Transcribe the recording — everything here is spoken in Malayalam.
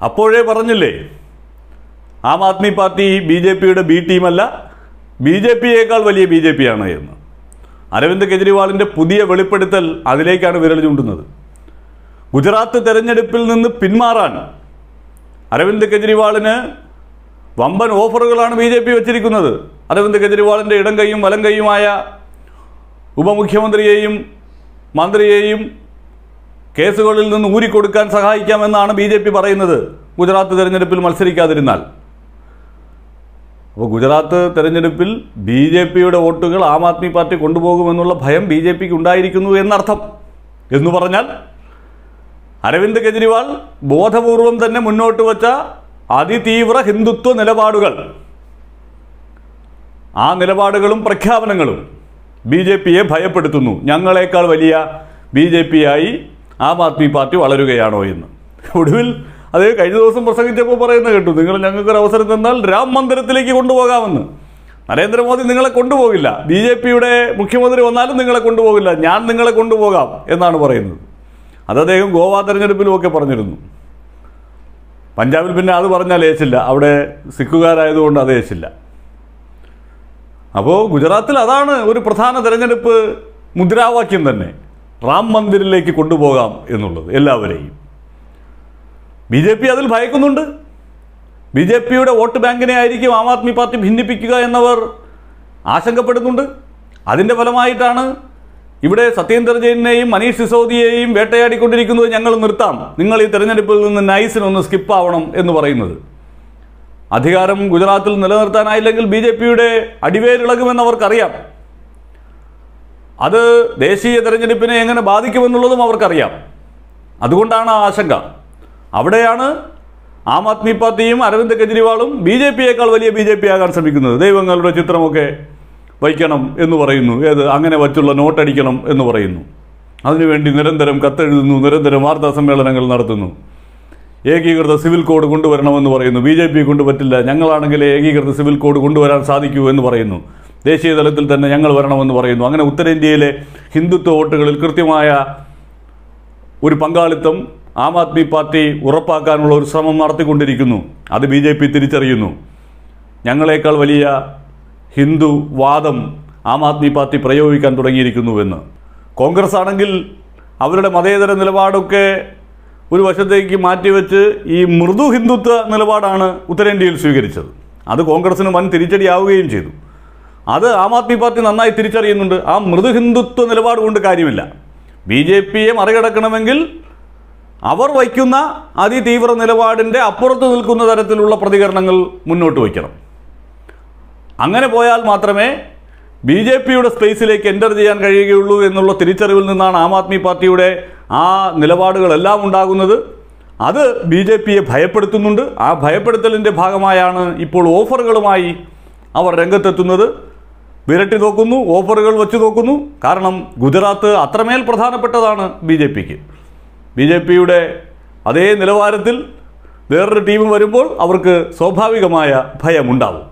അപ്പോഴേ പറഞ്ഞില്ലേ Aam Aadmi party B J പിയുടെ ബി ടീമല്ല ബി ജെ പിയേക്കാൾ വലിയ ബി ജെ പി ആണ് എന്ന് അരവിന്ദ് കെജ്രിവാളിൻ്റെ പുതിയ വെളിപ്പെടുത്തൽ അതിലേക്കാണ് വിരൽ ചൂണ്ടുന്നത് ഗുജറാത്ത് തെരഞ്ഞെടുപ്പിൽ നിന്ന് പിന്മാറാൻ അരവിന്ദ് കെജ്രിവാളിന് വമ്പൻ ഓഫറുകളാണ് ബി ജെ പി വെച്ചിരിക്കുന്നത് അരവിന്ദ് കെജ്രിവാളിൻ്റെ ഇടം കൈയും വലം കൈയുമായ ഉപമുഖ്യമന്ത്രിയെയും മന്ത്രിയെയും കേസുകളിൽ നിന്ന് ഊരിക്കൊടുക്കാൻ സഹായിക്കാമെന്നാണ് ബി ജെ പി പറയുന്നത് ഗുജറാത്ത് തെരഞ്ഞെടുപ്പിൽ മത്സരിക്കാതിരുന്നാൽ അപ്പോൾ ഗുജറാത്ത് തെരഞ്ഞെടുപ്പിൽ ബി ജെ പിയുടെ വോട്ടുകൾ ആം ആദ്മി പാർട്ടി കൊണ്ടുപോകുമെന്നുള്ള ഭയം ബി ജെ പിക്ക് ഉണ്ടായിരിക്കുന്നു എന്നർത്ഥം എന്ന് പറഞ്ഞാൽ അരവിന്ദ് കെജ്രിവാൾ ബോധപൂർവം തന്നെ മുന്നോട്ട് വച്ച അതിതീവ്ര ഹിന്ദുത്വ നിലപാടുകൾ ആ നിലപാടുകളും പ്രഖ്യാപനങ്ങളും ബി ജെ പിയെ ഭയപ്പെടുത്തുന്നു ഞങ്ങളെക്കാൾ വലിയ ബി ജെ പി ആയി ആം ആദ്മി പാർട്ടി വളരുകയാണോ എന്ന് ഒടുവിൽ അത് കഴിഞ്ഞ ദിവസം പ്രസംഗിച്ചപ്പോൾ പറയുന്നത് കേട്ടു നിങ്ങൾ ഞങ്ങൾക്കൊരു അവസരം തന്നാൽ രാം മന്ദിരത്തിലേക്ക് കൊണ്ടുപോകാമെന്ന് നരേന്ദ്രമോദി നിങ്ങളെ കൊണ്ടുപോകില്ല ബി ജെ പിയുടെ മുഖ്യമന്ത്രി വന്നാലും നിങ്ങളെ കൊണ്ടുപോകില്ല ഞാൻ നിങ്ങളെ കൊണ്ടുപോകാം എന്നാണ് പറയുന്നത് അത് അദ്ദേഹം ഗോവ തെരഞ്ഞെടുപ്പിലും ഒക്കെ പറഞ്ഞിരുന്നു പഞ്ചാബിൽ പിന്നെ അത് പറഞ്ഞാൽ ഏച്ചില്ല അവിടെ സിഖുകാരായതുകൊണ്ട് അത് ഏച്ചില്ല അപ്പോൾ ഗുജറാത്തിൽ അതാണ് ഒരു പ്രധാന തെരഞ്ഞെടുപ്പ് മുദ്രാവാക്യം തന്നെ റാം മന്ദിരിലേക്ക് കൊണ്ടുപോകാം എന്നുള്ളത് എല്ലാവരെയും ബി ജെ പി അതിൽ ഭയക്കുന്നുണ്ട് ബി ജെ പിയുടെ വോട്ട് ബാങ്കിനെ ആയിരിക്കും ആം ആദ്മി പാർട്ടി ഭിന്നിപ്പിക്കുക എന്നവർ ആശങ്കപ്പെടുന്നുണ്ട് അതിൻ്റെ ഫലമായിട്ടാണ് ഇവിടെ സത്യേന്ദർ ജെയിനെയും മനീഷ് സിസോദിയെയും വേട്ടയാടിക്കൊണ്ടിരിക്കുന്നത് ഞങ്ങൾ നിർത്താം നിങ്ങൾ ഈ തെരഞ്ഞെടുപ്പിൽ നിന്ന് നൈസിനൊന്ന് സ്കിപ്പ് ആവണം എന്ന് പറയുന്നത് അധികാരം ഗുജറാത്തിൽ നിലനിർത്താനായില്ലെങ്കിൽ ബി ജെ പിയുടെ അടിവേരിളകുമെന്ന് അവർക്കറിയാം അത് ദേശീയ തെരഞ്ഞെടുപ്പിനെ എങ്ങനെ ബാധിക്കുമെന്നുള്ളതും അവർക്കറിയാം അതുകൊണ്ടാണ് ആ ആശങ്ക അവിടെയാണ് ആം ആദ്മി പാർട്ടിയും അരവിന്ദ് കെജ്രിവാളും ബി ജെ പിയേക്കാൾ വലിയ ബി ജെ പി ആകാൻ ശ്രമിക്കുന്നത് ദൈവങ്ങളുടെ ചിത്രമൊക്കെ വയ്ക്കണം എന്ന് പറയുന്നു ഏത് അങ്ങനെ വച്ചുള്ള നോട്ടടിക്കണം എന്ന് പറയുന്നു അതിനുവേണ്ടി നിരന്തരം കത്തെഴുതുന്നു നിരന്തരം വാർത്താ സമ്മേളനങ്ങൾ നടത്തുന്നു ഏകീകൃത സിവിൽ കോഡ് കൊണ്ടുവരണമെന്ന് പറയുന്നു ബി ജെ പി കൊണ്ട് പറ്റില്ല ഞങ്ങളാണെങ്കിൽ ഏകീകൃത സിവിൽ കോഡ് കൊണ്ടുവരാൻ സാധിക്കൂ എന്ന് പറയുന്നു ദേശീയ തലത്തിൽ തന്നെ ഞങ്ങൾ വരണമെന്ന് പറയുന്നു അങ്ങനെ ഉത്തരേന്ത്യയിലെ ഹിന്ദുത്വ വോട്ടുകളിൽ കൃത്യമായ ഒരു പങ്കാളിത്തം ആം ആദ്മി പാർട്ടി ഉറപ്പാക്കാനുള്ള ഒരു ശ്രമം നടത്തിക്കൊണ്ടിരിക്കുന്നു അത് ബി ജെ പി തിരിച്ചറിയുന്നു ഞങ്ങളെക്കാൾ വലിയ ഹിന്ദു വാദം ആം ആദ്മി പാർട്ടി പ്രയോഗിക്കാൻ തുടങ്ങിയിരിക്കുന്നുവെന്ന് കോൺഗ്രസ് ആണെങ്കിൽ അവരുടെ മതേതര നിലപാടൊക്കെ ഒരു വശത്തേക്ക് മാറ്റിവെച്ച് ഈ മൃദു ഹിന്ദുത്വ നിലപാടാണ് ഉത്തരേന്ത്യയിൽ സ്വീകരിച്ചത് അത് കോൺഗ്രസിന് വൻ തിരിച്ചടിയാവുകയും ചെയ്തു അത് ആം ആദ്മി പാർട്ടി നന്നായി തിരിച്ചറിയുന്നുണ്ട് ആ മൃദു ഹിന്ദുത്വ നിലപാട് കൊണ്ട് കാര്യമില്ല ബി ജെ പിയെ മറികടക്കണമെങ്കിൽ അവർ വയ്ക്കുന്ന അതിതീവ്ര നിലപാടിൻ്റെ അപ്പുറത്ത് നിൽക്കുന്ന തരത്തിലുള്ള പ്രതികരണങ്ങൾ മുന്നോട്ട് വയ്ക്കണം അങ്ങനെ പോയാൽ മാത്രമേ ബി ജെ പിയുടെ സ്പേസിലേക്ക് എൻ്റർ ചെയ്യാൻ കഴിയുകയുള്ളൂ എന്നുള്ള തിരിച്ചറിവിൽ നിന്നാണ് ആം ആദ്മി പാർട്ടിയുടെ ആ നിലപാടുകളെല്ലാം ഉണ്ടാകുന്നത് അത് ബി ജെ പിയെ ഭയപ്പെടുത്തുന്നുണ്ട് ആ ഭയപ്പെടുത്തലിൻ്റെ ഭാഗമായാണ് ഇപ്പോൾ ഓഫറുകളുമായി അവർ രംഗത്തെത്തുന്നത് വിരട്ടി നോക്കുന്നു ഓഫറുകൾ വെച്ച് നോക്കുന്നു കാരണം ഗുജറാത്ത് അത്രമേൽ പ്രധാനപ്പെട്ടതാണ് ബി ജെ പിക്ക് ബി ജെ പിയുടെ അതേ നിലവാരത്തിൽ വേറൊരു ടീം വരുമ്പോൾ അവർക്ക് സ്വാഭാവികമായ ഭയമുണ്ടാവും